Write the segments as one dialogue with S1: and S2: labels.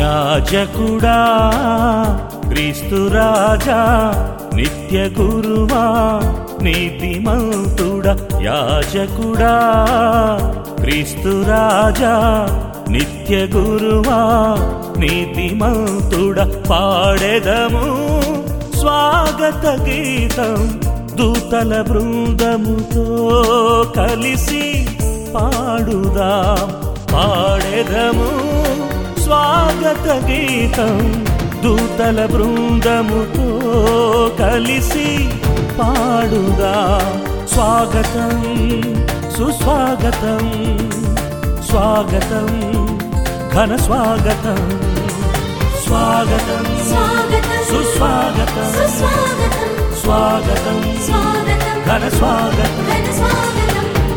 S1: యాజకుడా క్రీస్తు రాజా నిత్య గురువా నీతిమంతుడా యాజకుడా క్రీస్తు రాజా నిత్య గురువా నీతిమంతుడా పాడెదము స్వాగత గీతం దూతల బృందముతో కలిసి పాడుదాం పాడెదము స్వాగత గీతం దూతల బృందముతో కలిసి పాడుదా స్వాగతం సుస్వాగతం స్వాగతం ఘన స్వాగతం స్వాగతం
S2: స్వాగతం
S1: సుస్వాగతం
S2: సుస్వాగతం
S1: స్వాగతం
S2: స్వాగతం
S1: ఘన స్వాగతం
S2: ఘన స్వాగతం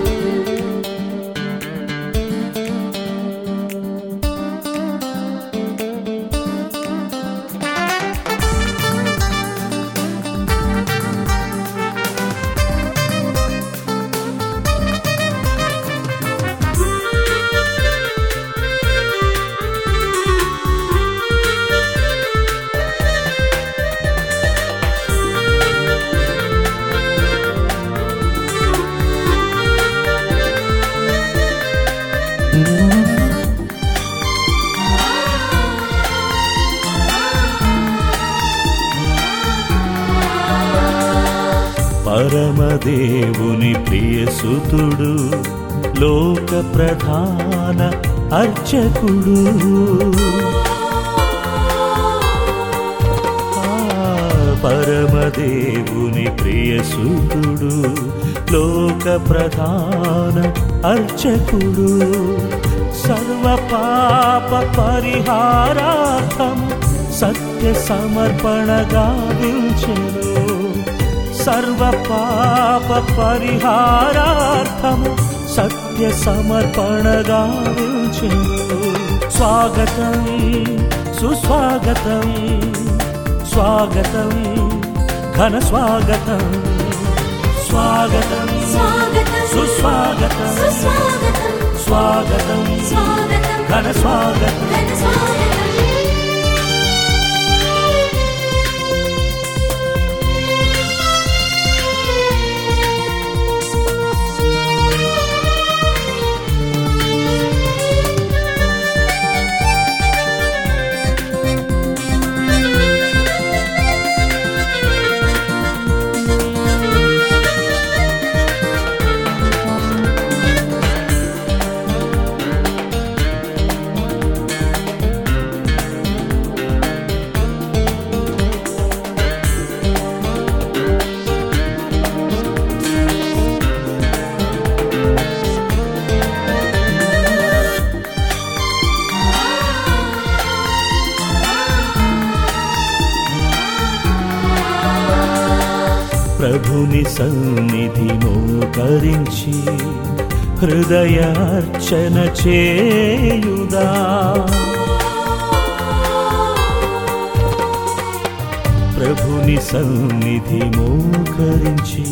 S1: పరమదేవుని ప్రియసుతుడు లోక ప్రధాన అర్చకుడు ఆ, పరమదేవుని ప్రియసుతుడు లోక ప్రధాన అర్చకుడు సర్వ పాప పరిహారార్థం సత్య సమర్పణగా విల్చెను సర్వ పాప పరిహారార్థము సత్య సమర్పణగా విల్చెను స్వాగతం సుస్వాగతం స్వాగతం ఘన స్వాగతం స్వాగతం
S2: స్వాగతం
S1: సుస్వాగతం
S2: సుస్వాగతం
S1: స్వాగతం
S2: స్వాగతం
S1: ఘన స్వాగతం
S2: ఘన స్వాగతం
S1: ప్రభుని సన్నిధి మోకరించి హృదయార్చన చేయుదా ప్రభుని సన్నిధి మోకరించి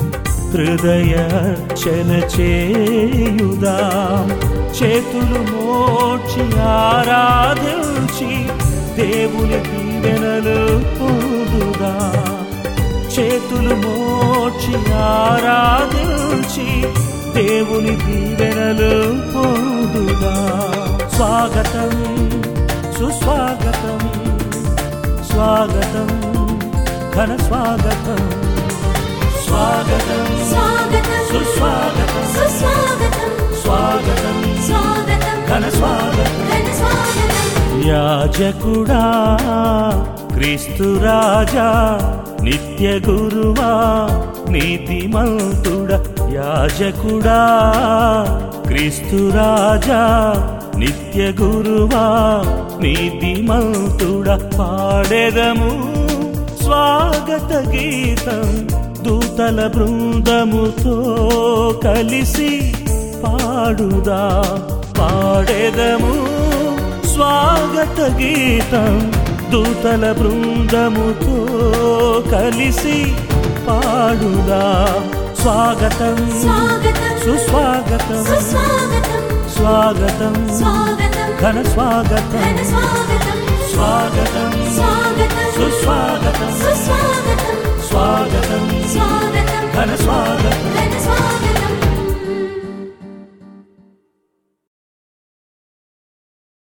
S1: హృదయార్చన చేయుదా చేతులు మోచి ఆరాధించి దేవుని దీవెనలు పొందుదా చేతులు మోచి ఆరాధించి దేవుని దీవెనలు పొందుదా స్వాగతం సుస్వాగతం స్వాగతం ఘన స్వాగతం స్వాగతం
S2: స్వాగతం
S1: సుస్వాగతం
S2: సుస్వాగతం
S1: స్వాగతం
S2: స్వాగతం
S1: ఘన స్వాగతం
S2: ఘన స్వాగతం
S1: యాజకుడా క్రీస్తు రాజా నిత్య గురువా నీతిమంతుడా యాజకుడా క్రీస్తు రాజా నిత్య గురువా నీతిమంతుడా పాడెదము స్వాగత గీతం దూతల బృందముతో కలిసి పాడుదా పాడెదము స్వాగత గీతం దూతల బృందముతో కలిసి పాడుదా స్వాగతం
S2: స్వాగతం
S1: సుస్వాగతం
S2: సుస్వాగతం
S1: స్వాగతం
S2: స్వాగతం
S1: ఘన స్వాగతం
S2: ఘన స్వాగతం
S1: స్వాగతం
S2: స్వాగతం
S1: సుస్వాగతం
S2: సుస్వాగతం
S1: స్వాగతం
S2: స్వాగతం
S1: ఘన స్వాగతం